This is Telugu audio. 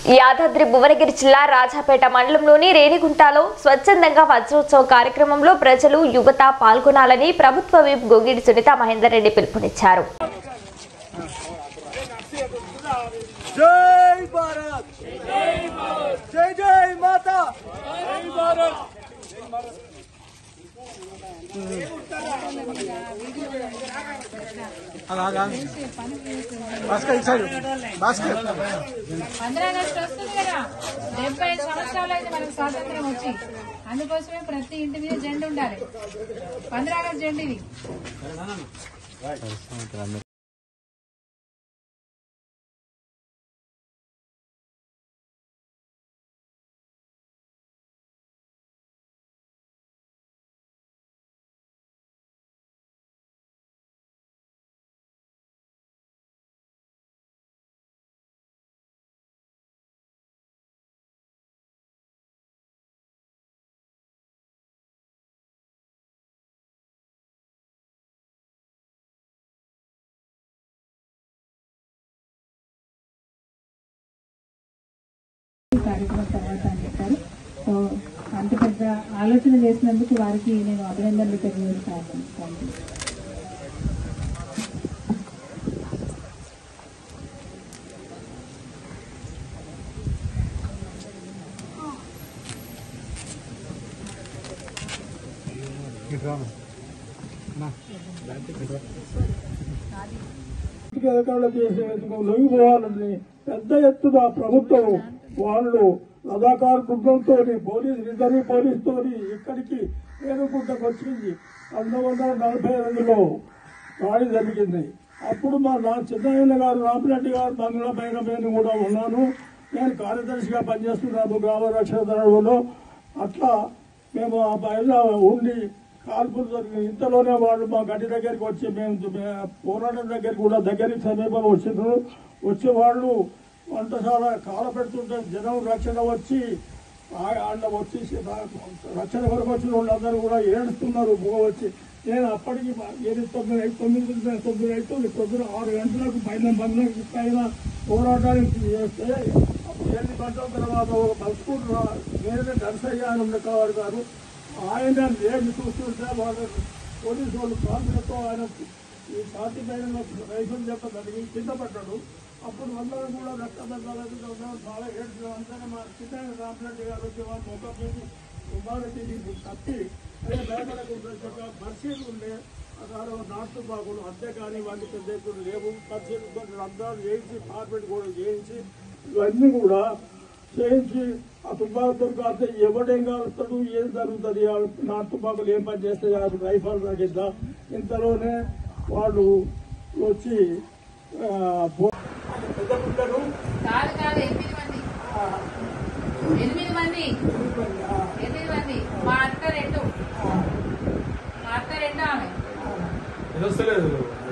యాదాద్రి భువనగిరి జిల్లా రాజాపేట మండలంలోని రేణిగుంటలో స్వచ్ఛందంగా వజ్రోత్సవ కార్యక్రమంలో ప్రజలు యువత పాల్గొనాలని ప్రభుత్వ విప్ గొగిడి సునీత మహేందర్ రెడ్డి పిలుపునిచ్చారు జై భారత్ జై జై మాత జై భారత్ భాస్కర్ ఇటు సైడ్ భాస్కర్ పంద్రా ఆగస్టు వస్తుంది కదా డెబ్బై ఐదు సంవత్సరాలు అయింది మనకు స్వాతంత్రం వచ్చి అందుకోసమే ప్రతి ఇంటి మీద జెండా ఉండాలి పంద్రా ఆగస్టు జెండా ఇది కార్యక్రమం తర్వాత అని చెప్పారు సో అంత పెద్ద ఆలోచన చేసినందుకు వారికి నేను అభినందనలు తెలియజేస్తాను థ్యాంక్ యూ అధికారులు చేసేందుకు లొంగిపోవాలని పెద్ద ఎత్తున ప్రభుత్వం వాళ్ళు రథాకార బృందంతో పోలీస్ రిజర్వ్ పోలీస్ తోని ఇక్కడికి ఏనుగుంటకు వచ్చింది పంతొమ్మిది వందల నలభై రెండులో దాడి జరిగింది అప్పుడు మా నా చిన్నయ్య గారు రామిరెడ్డి గారు బంగ్లా పైన నేను కూడా ఉన్నాను నేను కార్యదర్శిగా పనిచేస్తున్నాను గ్రామ రక్షణ దళంలో అట్లా మేము ఆ పైన ఉండి కాల్పులు జరిగిన ఇంతలోనే వాళ్ళు మా గడ్డి దగ్గరికి వచ్చి మేము మే- పోరాటం దగ్గరికి కూడా దగ్గరికి సమీపంలో వచ్చిండ్రు వచ్చే వాళ్ళు వంటశాల కాల పెడుతుంటే జనం రక్షణ వచ్చి ఆడ వచ్చి రక్షణ కొరకు వచ్చిన వాళ్ళందరూ కూడా ఏడుస్తున్నారు పొగ వచ్చి నేను అప్పటికి ఏది తొమ్మిది ఐదు తొమ్మిది గంటల- తొమ్మిది అవుతుంది పొద్దున ఆరు గంటలకు పైన బంగ్లాకి పైన పోరాటానికి చేస్తే అప్పుడు ఎనిమిది గంటల తర్వాత ఒక బస్ స్కూటర్ నేనే నరసయ్య కావాడు గారు ఆయన లేచి చూస్తుంటే వాళ్ళు పోలీసు వాళ్ళు కాన్ఫిడెంట్తో ఆయన ఈ పార్టీ పైన రైతులు చెప్ప జరిగి కింద పడ్డాడు అప్పుడు అందరూ కూడా రక్తబంధాలకు చాలా ఏడ్చారు అందరూ మా చిన్న రామరెడ్డి గారు వచ్చి వాళ్ళ ముఖం మీద కుమారెడ్డి తప్పి అదే భయపడకు పరిశీలి ఉండే అక్కడ నాటు బాగులు అంతే కానీ వాళ్ళకి పెద్ద ఎత్తున లేవు పరిశీలి అందరూ చేయించి కార్పెట్ కూడా చేయించి ఇవన్నీ కూడా చేయించి ఆ తుపాకు దొరికితే ఎవడేం కాలుస్తాడు ఏం జరుగుతుంది ఆ నా తుపాకులు ఏం పని చేస్తాయి అది రైఫల్ తగ్గిద్దా ఇంతలోనే వాళ్ళు వచ్చి ఆ, పో- పెద్ద పిల్లలు కాదు కాదు ఎనిమిది మంది ఎనిమిది మంది ఎనిమిది మంది మా అత్త రెండు మా అత్త రెండు ఆమె వస్తలేదు